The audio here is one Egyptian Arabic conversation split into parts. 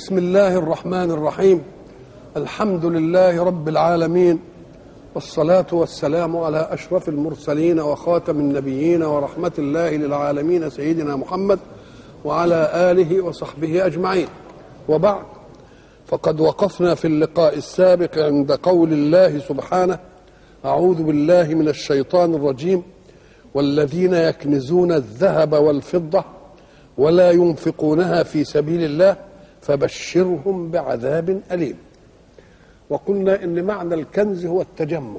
بسم الله الرحمن الرحيم الحمد لله رب العالمين والصلاة والسلام على أشرف المرسلين وخاتم النبيين ورحمة الله للعالمين سيدنا محمد وعلى آله وصحبه أجمعين وبعد فقد وقفنا في اللقاء السابق عند قول الله سبحانه أعوذ بالله من الشيطان الرجيم والذين يكنزون الذهب والفضة ولا ينفقونها في سبيل الله فبشرهم بعذاب أليم وقلنا إن معنى الكنز هو التجمع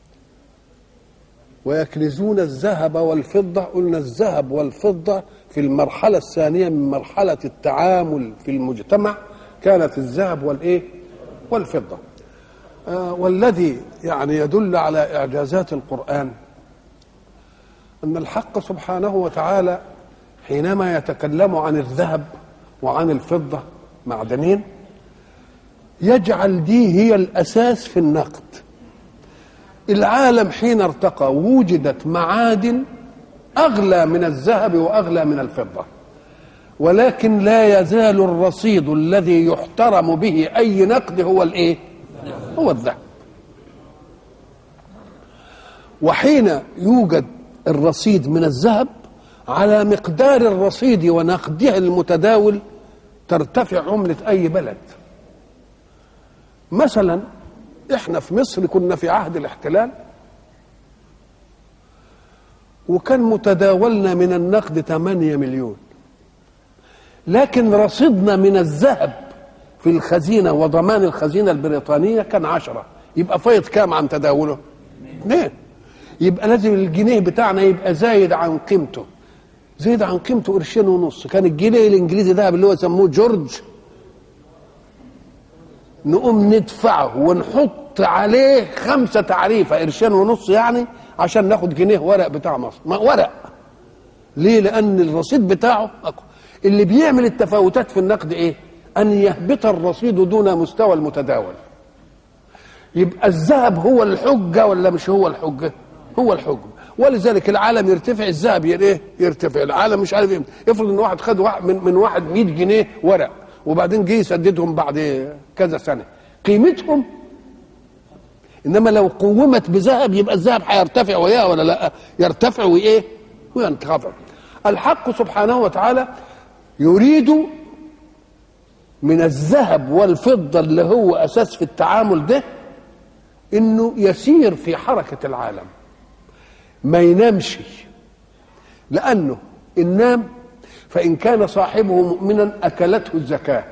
ويكنزون الذهب والفضة قلنا الذهب والفضة في المرحلة الثانية من مرحلة التعامل في المجتمع كانت الذهب والإيه والفضة آه والذي يعني يدل على إعجازات القرآن أن الحق سبحانه وتعالى حينما يتكلم عن الذهب وعن الفضة معدنين يجعل دي هي الأساس في النقد العالم حين ارتقى وجدت معادن أغلى من الذهب وأغلى من الفضة ولكن لا يزال الرصيد الذي يحترم به أي نقد هو الإيه؟ هو الذهب وحين يوجد الرصيد من الذهب على مقدار الرصيد ونقده المتداول ترتفع عملة أي بلد مثلا احنا في مصر كنا في عهد الاحتلال وكان متداولنا من النقد 8 مليون لكن رصيدنا من الذهب في الخزينة وضمان الخزينة البريطانية كان عشرة يبقى فايض كام عن تداوله اثنين يبقى لازم الجنيه بتاعنا يبقى زايد عن قيمته زايد عن قيمته قرشين ونص كان الجنيه الانجليزي ده اللي هو سموه جورج نقوم ندفعه ونحط عليه خمسة تعريفة قرشين ونص يعني عشان ناخد جنيه ورق بتاع مصر ما ورق ليه لأن الرصيد بتاعه أقوى اللي بيعمل التفاوتات في النقد إيه أن يهبط الرصيد دون مستوى المتداول يبقى الذهب هو الحجة ولا مش هو الحجة هو الحجة ولذلك العالم يرتفع الذهب ايه يرتفع العالم مش عارف ايه افرض ان واحد خد واحد من, من واحد 100 جنيه ورق وبعدين جه يسددهم بعد كذا سنه قيمتهم انما لو قومت بذهب يبقى الذهب هيرتفع وياه ولا لا يرتفع وايه وينخفض الحق سبحانه وتعالى يريد من الذهب والفضه اللي هو اساس في التعامل ده انه يسير في حركه العالم ما ينامش لانه ان نام فان كان صاحبه مؤمنا اكلته الزكاه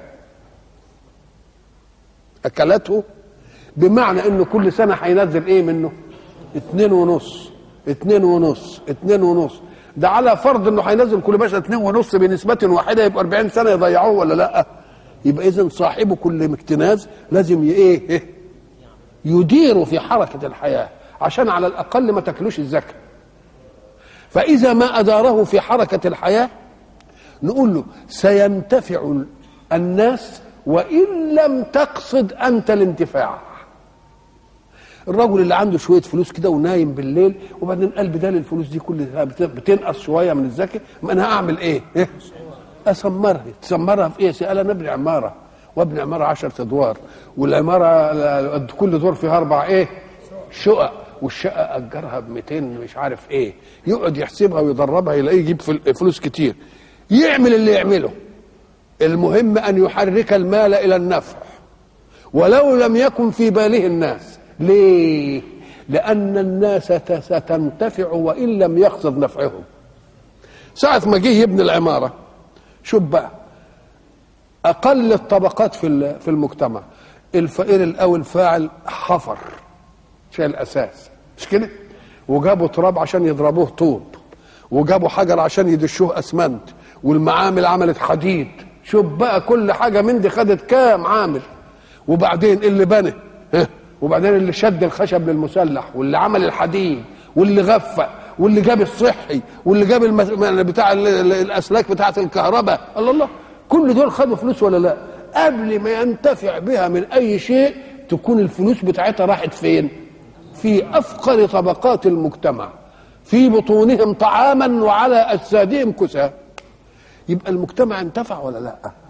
اكلته بمعنى انه كل سنه هينزل ايه منه اتنين ونص اتنين ونص اتنين ونص ده على فرض انه هينزل كل باشا اتنين ونص بنسبة واحدة يبقى 40 سنة يضيعوه ولا لا يبقى اذا صاحبه كل اكتناز لازم ايه يدير في حركة الحياة عشان على الأقل ما تاكلوش الزكاة فإذا ما أداره في حركة الحياة نقول له سينتفع الناس وإن لم تقصد أنت الانتفاع الرجل اللي عنده شوية فلوس كده ونايم بالليل وبعدين قال بدال الفلوس دي كلها بتنقص شوية من الزكاة ما أنا هعمل إيه؟ إيه؟ أسمرها تسمرها في إيه؟ قال أنا ابني عمارة وابني عمارة عشرة أدوار والعمارة كل دور فيها أربع إيه؟ شقق والشقه اجرها ب 200 مش عارف ايه يقعد يحسبها ويدربها يلاقيه يجيب فلوس كتير يعمل اللي يعمله المهم ان يحرك المال الى النفع ولو لم يكن في باله الناس ليه لان الناس ستنتفع وان لم يقصد نفعهم ساعه ما جه يبني العماره شوف بقى اقل الطبقات في في المجتمع الفقير الاول فاعل حفر شيء الاساس مش كده وجابوا تراب عشان يضربوه طوب وجابوا حجر عشان يدشوه اسمنت والمعامل عملت حديد شوف بقى كل حاجه من دي خدت كام عامل وبعدين اللي بنى وبعدين اللي شد الخشب للمسلح واللي عمل الحديد واللي غفى واللي جاب الصحي واللي جاب المس... بتاع الاسلاك بتاعه الكهرباء الله الله كل دول خدوا فلوس ولا لا قبل ما ينتفع بها من اي شيء تكون الفلوس بتاعتها راحت فين في افقر طبقات المجتمع في بطونهم طعاما وعلى اجسادهم كسى يبقى المجتمع انتفع ولا لا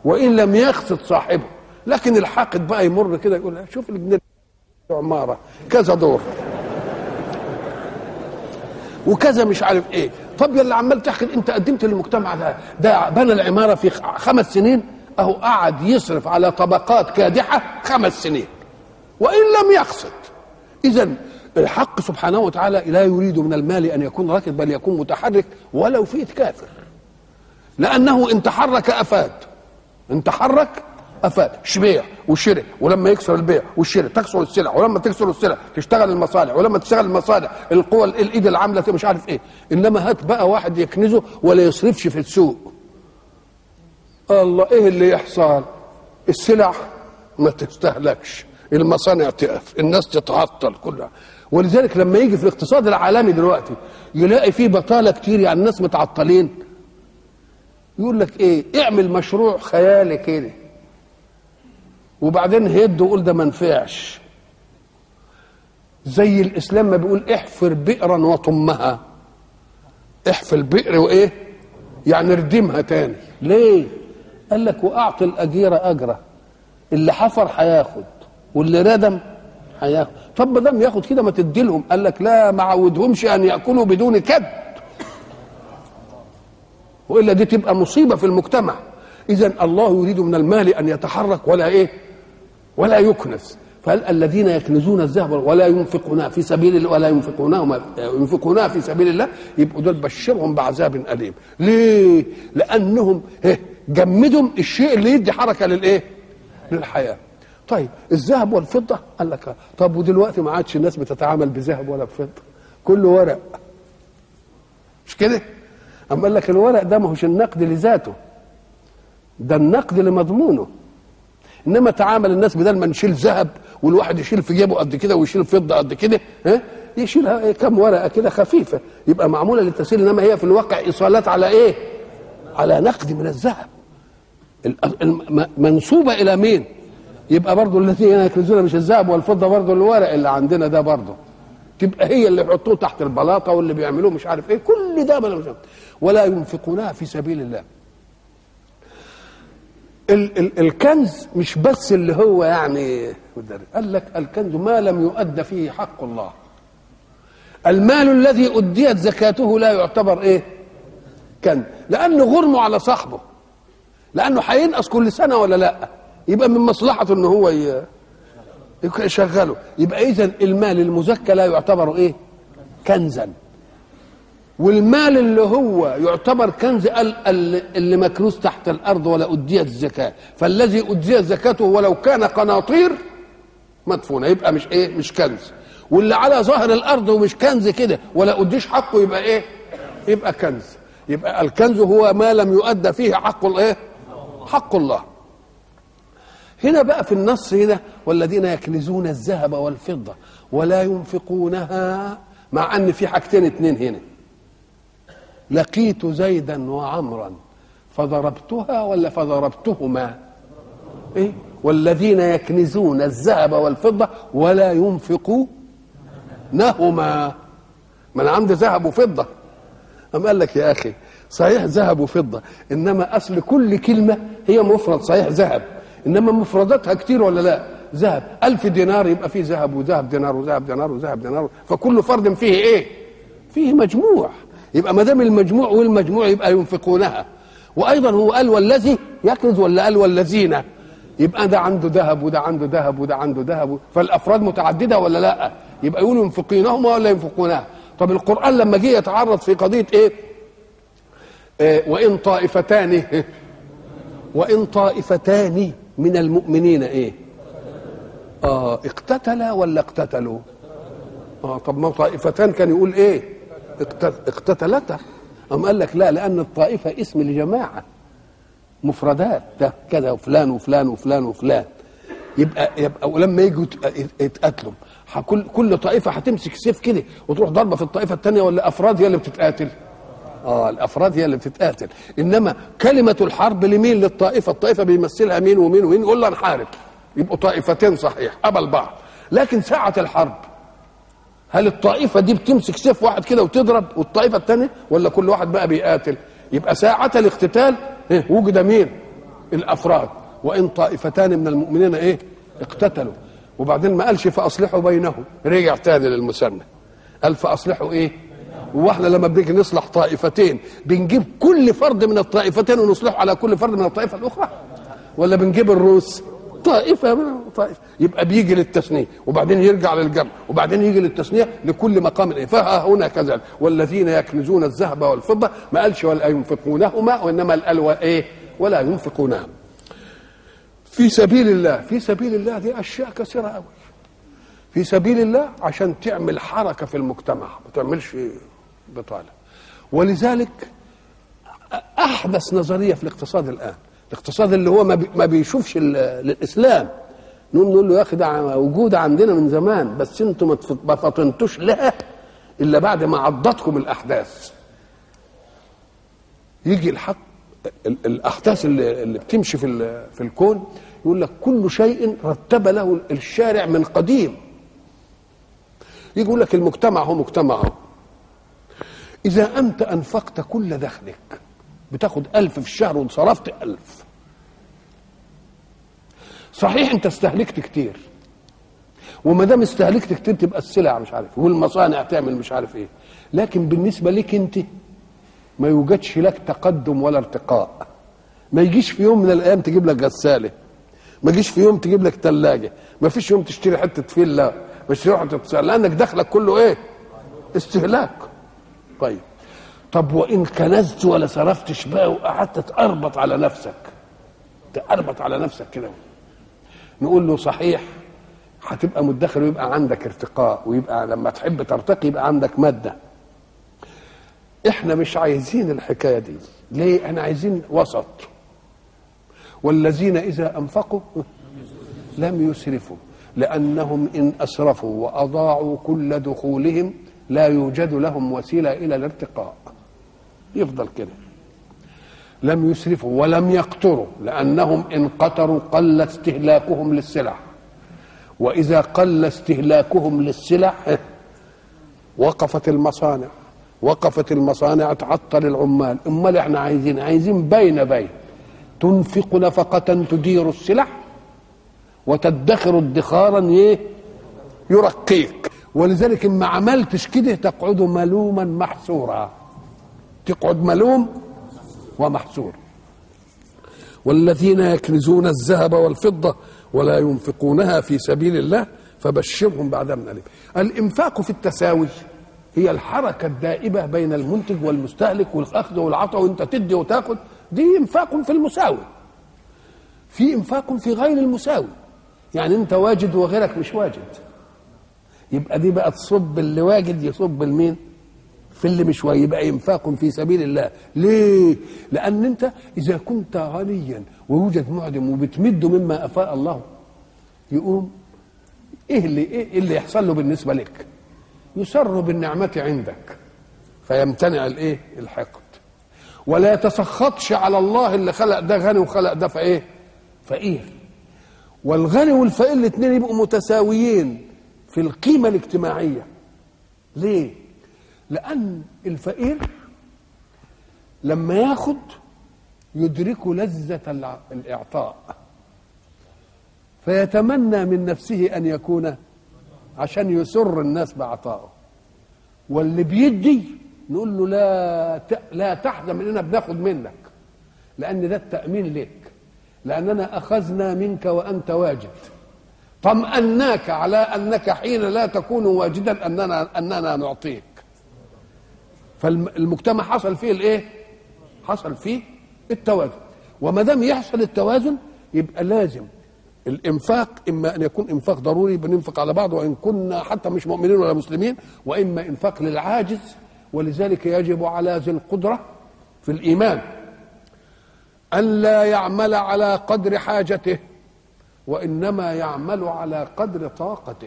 وان لم يقصد صاحبه لكن الحاقد بقى يمر كده يقول شوف الجنيه عماره كذا دور وكذا مش عارف ايه طب يا اللي عمال تحقد انت قدمت للمجتمع ده ده بنى العماره في خمس سنين اهو قعد يصرف على طبقات كادحه خمس سنين وان لم يقصد اذا الحق سبحانه وتعالى لا يريد من المال ان يكون راكد بل يكون متحرك ولو في كافر لانه ان تحرك افاد ان تحرك افاد بيع وشراء ولما يكسر البيع والشراء تكسر السلع ولما تكسر السلع تشتغل المصالح ولما تشتغل المصالح القوى الايد العامله مش عارف ايه انما هات بقى واحد يكنزه ولا يصرفش في السوق الله ايه اللي يحصل السلع ما تستهلكش المصانع تقف الناس تتعطل كلها ولذلك لما يجي في الاقتصاد العالمي دلوقتي يلاقي فيه بطاله كتير يعني الناس متعطلين يقول لك ايه اعمل مشروع خيالي كده وبعدين هد وقول ده ما نفعش زي الاسلام ما بيقول احفر بئرا وطمها احفر بئر وايه يعني ردمها تاني ليه قال لك واعطي الاجير اجره اللي حفر هياخد واللي ردم هياخد طب ما دام ياخد كده ما تدي لهم قال لك لا ما عودهمش ان ياكلوا بدون كد والا دي تبقى مصيبه في المجتمع اذا الله يريد من المال ان يتحرك ولا ايه ولا يكنس فقال الذين يكنزون الذهب ولا ينفقونها في سبيل الله ولا ينفقونها ينفقونها في سبيل الله يبقوا دول بشرهم بعذاب اليم ليه لانهم جمدهم الشيء اللي يدي حركه للايه للحياه طيب الذهب والفضه قال لك طب ودلوقتي ما عادش الناس بتتعامل بذهب ولا بفضه كله ورق مش كده اما قال لك الورق ده ما هوش النقد لذاته ده النقد لمضمونه انما تعامل الناس بدل ما نشيل ذهب والواحد يشيل في جيبه قد كده ويشيل فضه قد كده ها يشيلها كم ورقه كده خفيفه يبقى معموله للتسهيل انما هي في الواقع ايصالات على ايه؟ على نقد من الذهب منسوبه الى مين؟ يبقى برضه الذين يكنزون مش الذهب والفضه برضه الورق اللي عندنا ده برضه تبقى هي اللي يحطوه تحت البلاطه واللي بيعملوه مش عارف ايه كل ده بلا ولا ينفقونها في سبيل الله ال ال الكنز مش بس اللي هو يعني قال لك الكنز ما لم يؤد فيه حق الله المال الذي أديت زكاته لا يعتبر ايه كنز لأنه غرمه على صاحبه لأنه هينقص كل سنة ولا لا يبقى من مصلحته ان هو يشغله يبقى اذا المال المزكى لا يعتبر ايه كنزا والمال اللي هو يعتبر كنز اللي مكنوز تحت الارض ولا اديت الزكاه فالذي اديت زكاته ولو كان قناطير مدفونه يبقى مش ايه مش كنز واللي على ظهر الارض ومش كنز كده ولا اديش حقه يبقى ايه يبقى كنز يبقى الكنز هو ما لم يؤدى فيه حق الايه حق الله هنا بقى في النص هنا والذين يكنزون الذهب والفضه ولا ينفقونها مع ان في حاجتين اتنين هنا لقيت زيدا وعمرا فضربتها ولا فضربتهما ايه والذين يكنزون الذهب والفضه ولا ينفقونهما من عند ذهب وفضه أم قال لك يا اخي صحيح ذهب وفضه انما اصل كل كلمه هي مفرد صحيح ذهب انما مفرداتها كتير ولا لا ذهب ألف دينار يبقى فيه ذهب وذهب دينار وذهب دينار وذهب دينار فكل فرد فيه ايه فيه مجموع يبقى ما دام المجموع والمجموع يبقى ينفقونها وايضا هو قال والذي يكنز ولا قال والذين يبقى ده عنده ذهب وده عنده ذهب وده عنده ذهب فالافراد متعدده ولا لا يبقى يقولوا ينفقينهما ولا ينفقونها طب القران لما جه يتعرض في قضيه ايه, إيه وان طائفتان وان طائفتان من المؤمنين ايه اه اقتتلا ولا اقتتلوا اه طب ما طائفتان كان يقول ايه اقتتلتا أم قال لك لا لأن الطائفة اسم لجماعة مفردات ده كذا وفلان وفلان وفلان وفلان يبقى يبقى ولما يجوا يتقاتلوا كل كل طائفة هتمسك سيف كده وتروح ضربة في الطائفة الثانية ولا أفراد هي اللي بتتقاتل؟ اه الافراد هي اللي بتتقاتل انما كلمه الحرب لمين للطائفه الطائفه بيمثلها مين ومين ومين يقول له نحارب يبقوا طائفتين صحيح قبل بعض لكن ساعه الحرب هل الطائفه دي بتمسك سيف واحد كده وتضرب والطائفه الثانيه ولا كل واحد بقى بيقاتل يبقى ساعه الاقتتال وجد مين الافراد وان طائفتان من المؤمنين ايه اقتتلوا وبعدين ما قالش فاصلحوا بينهم رجع تاني للمثنى قال فاصلحوا ايه واحنا لما بنيجي نصلح طائفتين بنجيب كل فرد من الطائفتين ونصلحه على كل فرد من الطائفه الاخرى ولا بنجيب الروس طائفه من طائفه يبقى بيجي للتثنيه وبعدين يرجع للجمع وبعدين يجي للتثنيه لكل مقام ايه فها هنا كذا والذين يكنزون الذهب والفضه ما قالش ولا ينفقونهما وانما قال ايه ولا ينفقونها في سبيل الله في سبيل الله دي اشياء كثيره قوي في سبيل الله عشان تعمل حركه في المجتمع ما تعملش بطاله ولذلك احدث نظريه في الاقتصاد الان الاقتصاد اللي هو ما بيشوفش الاسلام نقول نقول له يا اخي ده موجوده عندنا من زمان بس انتم ما فطنتوش لها الا بعد ما عضتكم الاحداث يجي الحق الاحداث اللي, اللي بتمشي في في الكون يقول لك كل شيء رتب له الشارع من قديم يجي يقول لك المجتمع هو مجتمع هو. إذا أنت أنفقت كل دخلك بتاخد ألف في الشهر وصرفت ألف صحيح أنت استهلكت كتير وما دام استهلكت كتير تبقى السلع مش عارف والمصانع تعمل مش عارف ايه لكن بالنسبه لك انت ما يوجدش لك تقدم ولا ارتقاء ما يجيش في يوم من الايام تجيب لك غساله ما يجيش في يوم تجيب لك ثلاجه ما فيش يوم تشتري حته فيلا مش تروح حته لانك دخلك كله ايه استهلاك طيب طب وان كنزت ولا صرفتش بقى وقعدت تأربط على نفسك تأربط على نفسك كده نقول له صحيح هتبقى مدخر ويبقى عندك ارتقاء ويبقى لما تحب ترتقي يبقى عندك ماده احنا مش عايزين الحكايه دي ليه احنا عايزين وسط والذين اذا انفقوا لم يسرفوا لانهم ان اسرفوا واضاعوا كل دخولهم لا يوجد لهم وسيله الى الارتقاء يفضل كده لم يسرفوا ولم يقتروا لانهم ان قتروا قل استهلاكهم للسلع واذا قل استهلاكهم للسلع وقفت المصانع وقفت المصانع تعطل العمال امال احنا عايزين عايزين بين بين تنفق نفقة تدير السلع وتدخر ادخارا ايه يرقيك ولذلك ان ما عملتش كده تقعد ملوما محسورا تقعد ملوم ومحسور والذين يكنزون الذهب والفضة ولا ينفقونها في سبيل الله فبشرهم بعذاب أليم الإنفاق في التساوي هي الحركة الدائبة بين المنتج والمستهلك والأخذ والعطاء وأنت تدي وتاخذ دي إنفاق في المساوي في إنفاق في غير المساوي يعني أنت واجد وغيرك مش واجد يبقى دي بقى تصب اللي واجد يصب المين في اللي مش واجد يبقى إنفاق في سبيل الله ليه لأن أنت إذا كنت غنيا ويوجد معدم وبتمده مما أفاء الله يقوم إيه اللي إيه اللي يحصل له بالنسبة لك يسر بالنعمة عندك فيمتنع الايه الحقد ولا يتسخطش على الله اللي خلق ده غني وخلق ده فايه فقير والغني والفقير الاثنين يبقوا متساويين في القيمة الاجتماعية ليه لأن الفقير لما ياخد يدرك لذة الإعطاء فيتمنى من نفسه أن يكون عشان يسر الناس بعطائه واللي بيدي نقول له لا لا تحزن اننا بناخد منك لان ده التامين لك لاننا اخذنا منك وانت واجد طمأناك على انك حين لا تكون واجدا اننا اننا نعطيك فالمجتمع حصل فيه الايه حصل فيه التوازن وما دام يحصل التوازن يبقى لازم الانفاق اما ان يكون انفاق ضروري بننفق على بعض وان كنا حتى مش مؤمنين ولا مسلمين واما انفاق للعاجز ولذلك يجب على ذي القدره في الايمان ان لا يعمل على قدر حاجته وانما يعمل على قدر طاقته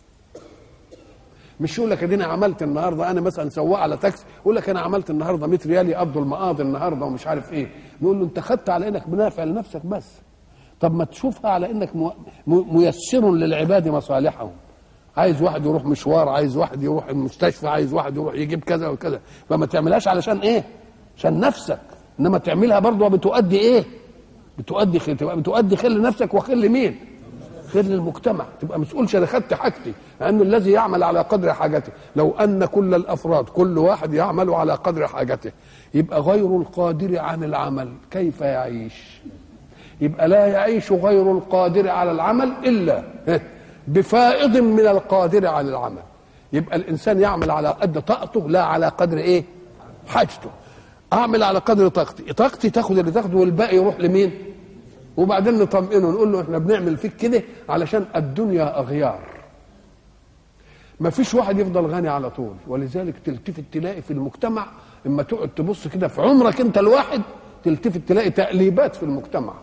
مش يقول لك ادينا عملت النهارده انا مثلا سواق على تاكسي يقول لك انا عملت النهارده 100 ريال يقضوا المقاضي النهارده ومش عارف ايه نقول له انت خدت على انك منافع لنفسك بس طب ما تشوفها على انك ميسر للعباد مصالحهم عايز واحد يروح مشوار عايز واحد يروح المستشفى عايز واحد يروح يجيب كذا وكذا فما تعملهاش علشان ايه عشان نفسك انما تعملها برضه بتؤدي ايه بتؤدي خير تبقى بتؤدي خير لنفسك وخير لمين خير للمجتمع تبقى مسؤولش انا خدت حاجتي لان الذي يعمل على قدر حاجته لو ان كل الافراد كل واحد يعمل على قدر حاجته يبقى غير القادر عن العمل كيف يعيش يبقى لا يعيش غير القادر على العمل الا بفائض من القادر على العمل يبقى الانسان يعمل على قد طاقته لا على قدر ايه حاجته اعمل على قدر طاقتي طاقتي تاخد اللي تاخده والباقي يروح لمين وبعدين نطمئنه نقول له احنا بنعمل فيك كده علشان الدنيا اغيار ما فيش واحد يفضل غني على طول ولذلك تلتفت تلاقي في المجتمع اما تقعد تبص كده في عمرك انت الواحد تلتفت تلاقي تقليبات في المجتمع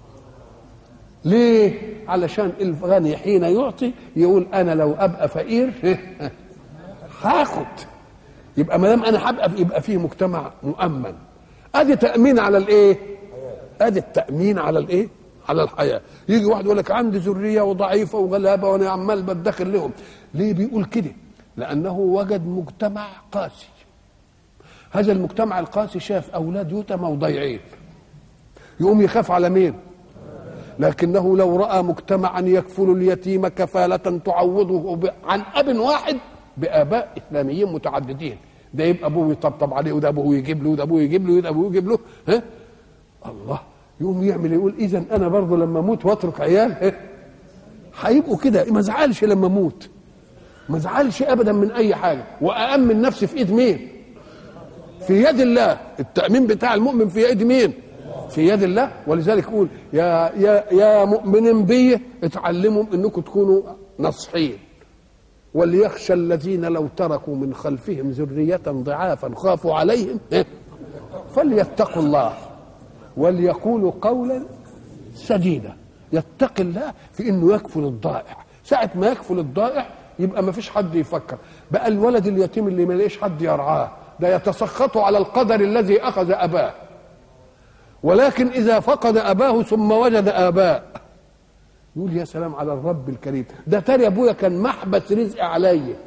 ليه علشان الغني حين يعطي يقول انا لو ابقى فقير هاخد يبقى ما دام انا هبقى يبقى فيه مجتمع مؤمن ادي تامين على الايه ادي التامين على الايه على الحياه يجي واحد يقول لك عندي ذريه وضعيفه وغلابه وانا عمال بدخل لهم ليه بيقول كده لانه وجد مجتمع قاسي هذا المجتمع القاسي شاف اولاد يتامى وضيعين يقوم يخاف على مين لكنه لو راى مجتمعا يكفل اليتيم كفاله تعوضه عن اب واحد باباء اسلاميين متعددين ده يبقى ابوه يطبطب عليه وده ابوه يجيب له وده ابوه يجيب له وده ابوه يجيب له ها الله يقوم يعمل يقول اذا انا برضه لما اموت واترك عيال هيبقوا كده ما ازعلش لما اموت ما ازعلش ابدا من اي حاجه وامن نفسي في ايد مين في يد الله التامين بتاع المؤمن في يد مين في يد الله ولذلك يقول يا يا يا مؤمنين بي اتعلموا انكم تكونوا نصحين وليخشى الذين لو تركوا من خلفهم ذرية ضعافا خافوا عليهم فليتقوا الله وليقولوا قولا سديدا يتقي الله في انه يكفل الضائع ساعة ما يكفل الضائع يبقى ما فيش حد يفكر بقى الولد اليتيم اللي ما لقيش حد يرعاه ده يتسخط على القدر الذي اخذ اباه ولكن اذا فقد اباه ثم وجد اباء يقول يا سلام على الرب الكريم ده تاني ابويا كان محبس رزق عليا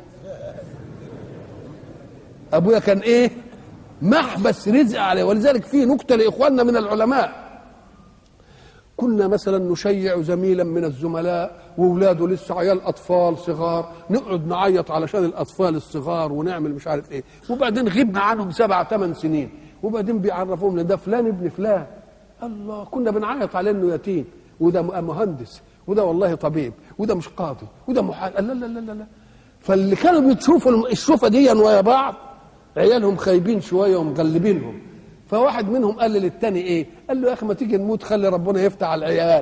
ابويا كان ايه محبس رزق عليه ولذلك في نكته لاخواننا من العلماء كنا مثلا نشيع زميلا من الزملاء واولاده لسه عيال اطفال صغار نقعد نعيط علشان الاطفال الصغار ونعمل مش عارف ايه وبعدين غبنا عنهم سبع ثمان سنين وبعدين بيعرفوهم ده فلان ابن فلان الله كنا بنعيط عليه انه يتيم وده مهندس وده والله طبيب وده مش قاضي وده محامي لا لا لا لا لا فاللي كانوا بيشوفوا الشوفه دي ويا بعض عيالهم خايبين شويه ومغلبينهم فواحد منهم قال للتاني ايه؟ قال له يا اخي ما تيجي نموت خلي ربنا يفتح على العيال.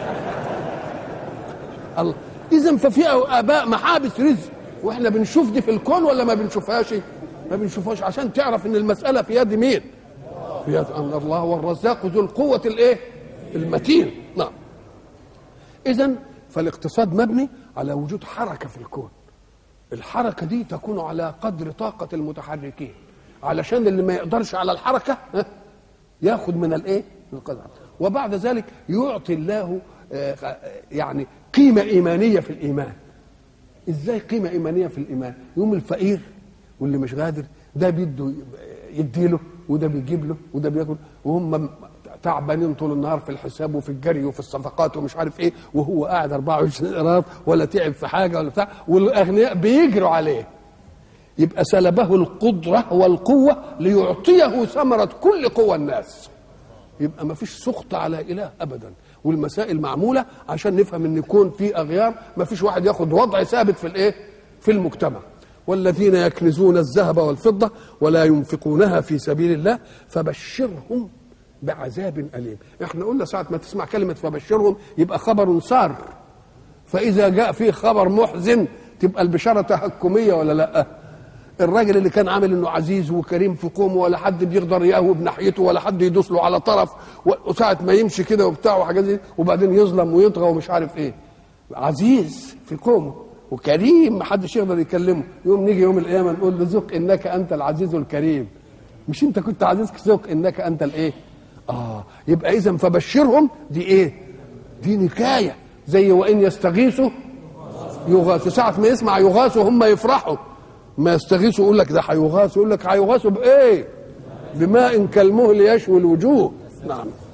الله اذا ففي اباء محابس رزق واحنا بنشوف دي في الكون ولا ما بنشوفهاش؟ ما بنشوفهاش عشان تعرف ان المساله في يد مين؟ في يد ان الله هو الرزاق ذو القوه الايه؟ المتين نعم. اذا فالاقتصاد مبني على وجود حركه في الكون. الحركه دي تكون على قدر طاقه المتحركين. علشان اللي ما يقدرش على الحركه ياخذ من الايه؟ من القدر وبعد ذلك يعطي الله يعني قيمه ايمانيه في الايمان ازاي قيمه ايمانيه في الايمان؟ يوم الفقير واللي مش قادر ده بيده يديله وده بيجيب له وده بياكل وهم تعبانين طول النهار في الحساب وفي الجري وفي الصفقات ومش عارف ايه وهو قاعد 24 قراط ولا تعب في حاجه ولا بتاع والاغنياء بيجروا عليه يبقى سلبه القدرة والقوة ليعطيه ثمرة كل قوى الناس يبقى ما فيش سخط على إله أبدا والمسائل معمولة عشان نفهم أن يكون في أغيار ما فيش واحد ياخد وضع ثابت في الإيه في المجتمع والذين يكنزون الذهب والفضة ولا ينفقونها في سبيل الله فبشرهم بعذاب أليم احنا قلنا ساعة ما تسمع كلمة فبشرهم يبقى خبر صار فإذا جاء فيه خبر محزن تبقى البشارة تحكمية ولا لأ الراجل اللي كان عامل انه عزيز وكريم في قومه ولا حد بيقدر يقهوى بناحيته ولا حد يدوس له على طرف وساعه ما يمشي كده وبتاع وحاجات دي وبعدين يظلم ويطغى ومش عارف ايه عزيز في قومه وكريم ما حدش يقدر يكلمه يوم نيجي يوم القيامه نقول له ذق انك انت العزيز الكريم مش انت كنت عزيز ذق انك انت الايه اه يبقى اذا فبشرهم دي ايه دي نكايه زي وان يستغيثوا يغاثوا ساعه ما يسمع يغاثوا هم يفرحوا ما يستغيثوا يقول لك ده هيغاثوا يقول لك هيغاثوا بايه؟ بماء كالمهل يشوي الوجوه نعم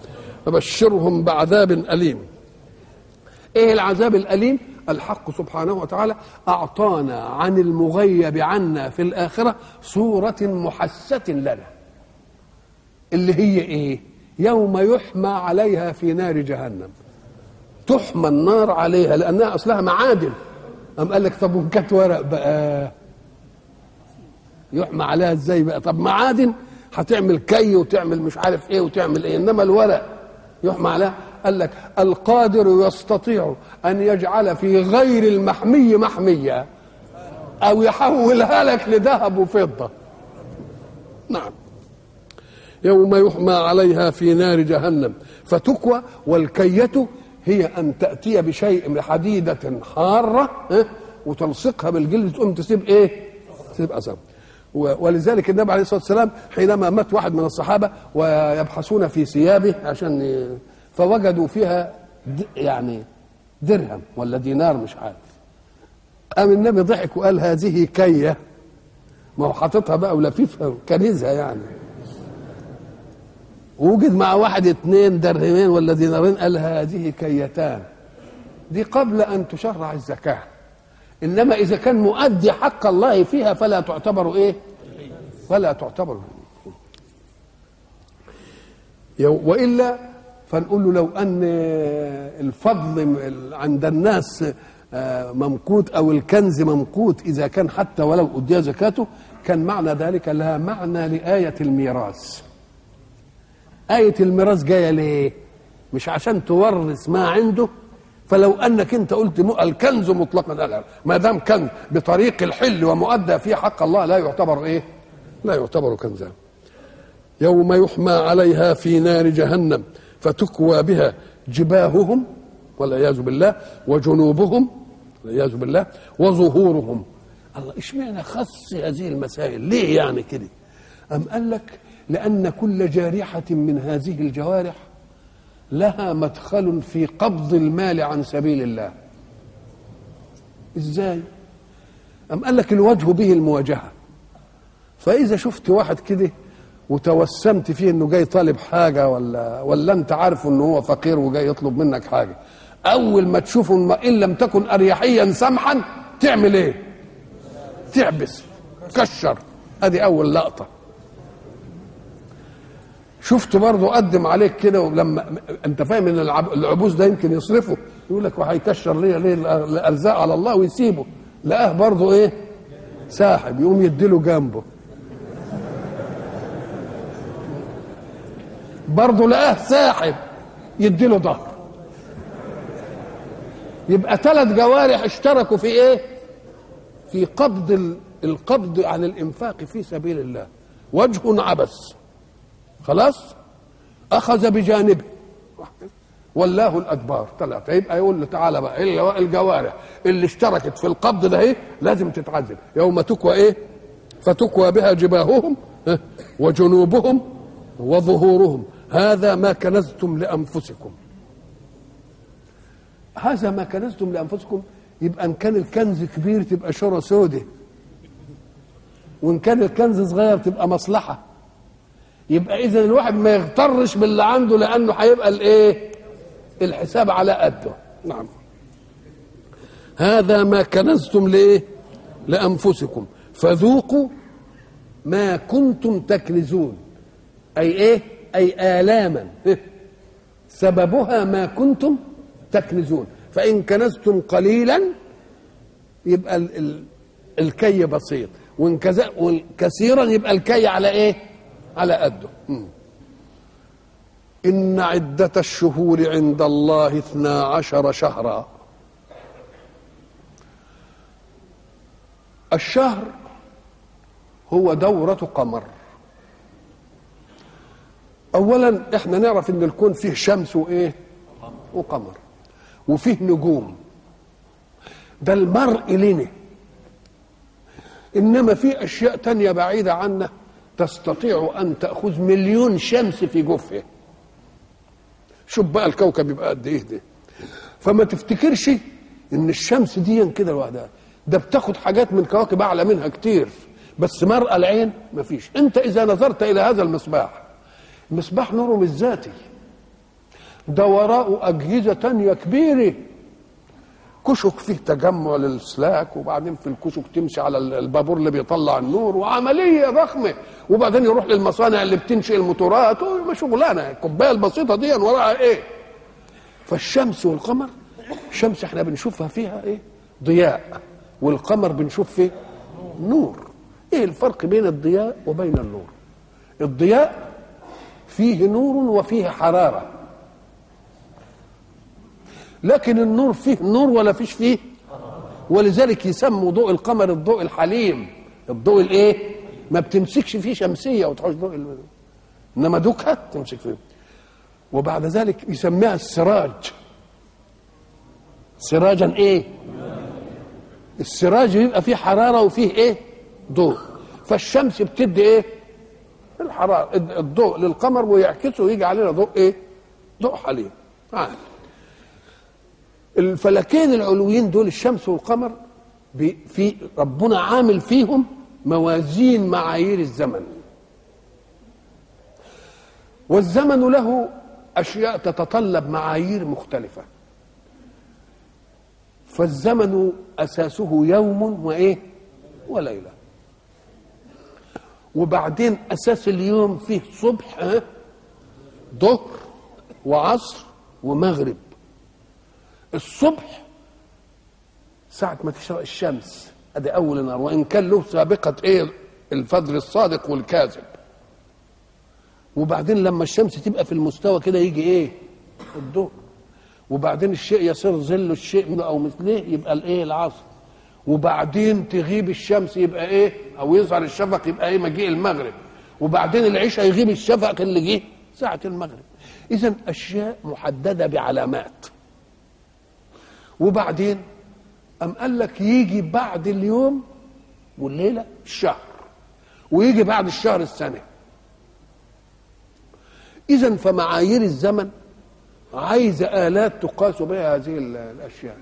فبشرهم بعذاب أليم ايه العذاب الأليم الحق سبحانه وتعالى أعطانا عن المغيب عنا في الآخرة صورة محسة لنا اللي هي ايه يوم يحمى عليها في نار جهنم تحمى النار عليها لانها اصلها معادن أم قال لك طب وإن كانت ورق بقى يحمى عليها ازاي بقى طب معادن هتعمل كي وتعمل مش عارف ايه وتعمل ايه انما الورق يحمى عليها قال لك القادر يستطيع ان يجعل في غير المحمي محمية او يحولها لك لذهب وفضة نعم يوم يحمى عليها في نار جهنم فتكوى والكية هي أن تأتي بشيء من حديدة حارة إيه؟ وتلصقها بالجلد تقوم تسيب إيه؟ تسيب أثر و- ولذلك النبي عليه الصلاة والسلام حينما مات واحد من الصحابة ويبحثون في ثيابه عشان ي- فوجدوا فيها د- يعني درهم ولا دينار مش عارف قام النبي ضحك وقال هذه كية ما هو حاططها بقى ولفيفها كنيزها يعني ووجد مع واحد اتنين درهمين ولا دينارين قال هذه كيتان دي قبل ان تشرع الزكاه انما اذا كان مؤدي حق الله فيها فلا تعتبر ايه فلا تعتبر يو- والا فنقول له لو ان الفضل عند الناس آه، ممقوت او الكنز ممقوت اذا كان حتى ولو ادي زكاته كان معنى ذلك لا معنى لايه الميراث آية الميراث جاية ليه؟ مش عشان تورث ما عنده فلو انك انت قلت م- الكنز مطلقا لا لا ما دام كنز بطريق الحل ومؤدى فيه حق الله لا يعتبر ايه؟ لا يعتبر كنزا. يوم يحمى عليها في نار جهنم فتكوى بها جباههم والعياذ بالله وجنوبهم والعياذ بالله وظهورهم الله اشمعنى خص هذه المسائل ليه يعني كده أم قال لك لأن كل جارحة من هذه الجوارح لها مدخل في قبض المال عن سبيل الله ازاي أم قال لك الوجه به المواجهة فإذا شفت واحد كده وتوسمت فيه انه جاي طالب حاجة ولا ولا انت عارف انه هو فقير وجاي يطلب منك حاجة اول ما تشوفه ما- ان لم تكن اريحيا سمحا تعمل ايه تعبس كشر ادي اول لقطة شفت برضه قدم عليك كده ولما انت فاهم ان العب- العبوس ده يمكن يصرفه يقول لك وهيكشر ليه ليه الارزاق على الله ويسيبه لقاه برضه ايه ساحب يقوم يديله جنبه برضه لقاه ساحب يديله ظهر يبقى ثلاث جوارح اشتركوا في ايه في قبض ال- القبض عن الانفاق في سبيل الله وجه عبس خلاص اخذ بجانبه ولاه الادبار ثلاثه يبقى يقول له تعالى بقى إلا الجوارح اللي اشتركت في القبض ده ايه لازم تتعذب يوم تكوى ايه فتكوى بها جباههم ها، وجنوبهم وظهورهم هذا ما كنزتم لانفسكم هذا ما كنزتم لانفسكم يبقى ان كان الكنز كبير تبقى شرى سودة وان كان الكنز صغير تبقى مصلحه يبقى اذا الواحد ما يغترش باللي عنده لانه هيبقى الايه الحساب على قده نعم هذا ما كنزتم لايه لانفسكم فذوقوا ما كنتم تكنزون اي ايه اي الاما سببها ما كنتم تكنزون فان كنزتم قليلا يبقى ال ال الكي بسيط وان كز- وإن كثيرا يبقى الكي على ايه على قده مم. إن عدة الشهور عند الله اثنا عشر شهرا الشهر هو دورة قمر أولا احنا نعرف ان الكون فيه شمس وايه وقمر وفيه نجوم ده المرء لنا انما في اشياء تانية بعيدة عنا تستطيع ان تأخذ مليون شمس في جوفها شوف بقى الكوكب يبقى قد ايه ده فما تفتكرش ان الشمس دي كده لوحدها ده بتاخد حاجات من كواكب اعلى منها كتير بس مرأى العين مفيش انت اذا نظرت الى هذا المصباح المصباح نوره مش ذاتي ده وراءه أجهزة تانية كبيرة كشك فيه تجمع للسلاك وبعدين في الكشك تمشي على البابور اللي بيطلع النور وعملية ضخمة وبعدين يروح للمصانع اللي بتنشئ الموتورات شغلانة الكوباية البسيطة دي وراها ايه فالشمس والقمر الشمس احنا بنشوفها فيها ايه ضياء والقمر بنشوف فيه نور ايه الفرق بين الضياء وبين النور الضياء فيه نور وفيه حراره لكن النور فيه نور ولا فيش فيه ولذلك يسموا ضوء القمر الضوء الحليم الضوء الايه ما بتمسكش فيه شمسيه وتحوش ضوء ال- انما دوكها تمسك فيه وبعد ذلك يسميها السراج سراجا ايه السراج يبقى فيه حراره وفيه ايه ضوء فالشمس بتدي ايه الحراره الضوء للقمر ويعكسه ويجي علينا ضوء ايه ضوء حليم عادي الفلكين العلويين دول الشمس والقمر بي- في ربنا عامل فيهم موازين معايير الزمن والزمن له اشياء تتطلب معايير مختلفه فالزمن اساسه يوم وايه وليله وبعدين اساس اليوم فيه صبح ها؟ ظهر وعصر ومغرب الصبح ساعة ما تشرق الشمس ادي اول نهار وان كان له سابقة ايه الفجر الصادق والكاذب وبعدين لما الشمس تبقى في المستوى كده يجي ايه الظهر وبعدين الشيء يصير ظل الشيء منه او مثله يبقى الايه العصر وبعدين تغيب الشمس يبقى ايه او يظهر الشفق يبقى ايه مجيء المغرب وبعدين العشاء يغيب الشفق اللي جه ساعة المغرب اذا اشياء محددة بعلامات وبعدين أم قال لك يجي بعد اليوم والليلة الشهر ويجي بعد الشهر السنة إذا فمعايير الزمن عايزة آلات تقاس بها هذه ال- الأشياء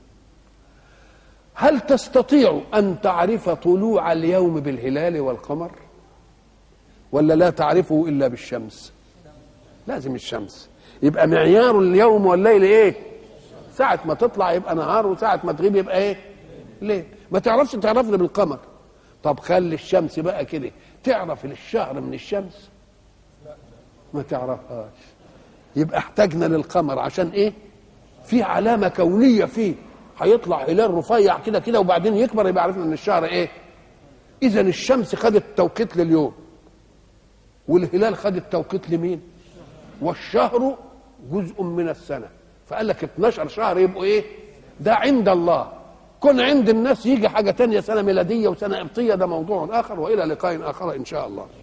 هل تستطيع أن تعرف طلوع اليوم بالهلال والقمر ولا لا تعرفه إلا بالشمس لازم الشمس يبقى معيار اليوم والليل إيه ساعة ما تطلع يبقى نهار وساعة ما تغيب يبقى ايه؟ ليل ما تعرفش تعرفني بالقمر طب خلي الشمس بقى كده تعرف الشهر من الشمس ما تعرفهاش يبقى احتاجنا للقمر عشان ايه؟ في علامة كونية فيه هيطلع هلال رفيع كده كده وبعدين يكبر يبقى عرفنا ان الشهر ايه؟ اذا الشمس خدت توقيت لليوم والهلال خد التوقيت لمين؟ والشهر جزء من السنه فقال لك 12 شهر يبقوا ايه ده عند الله كن عند الناس يجي حاجه تانية سنه ميلاديه وسنه قبطيه ده موضوع اخر والى لقاء اخر ان شاء الله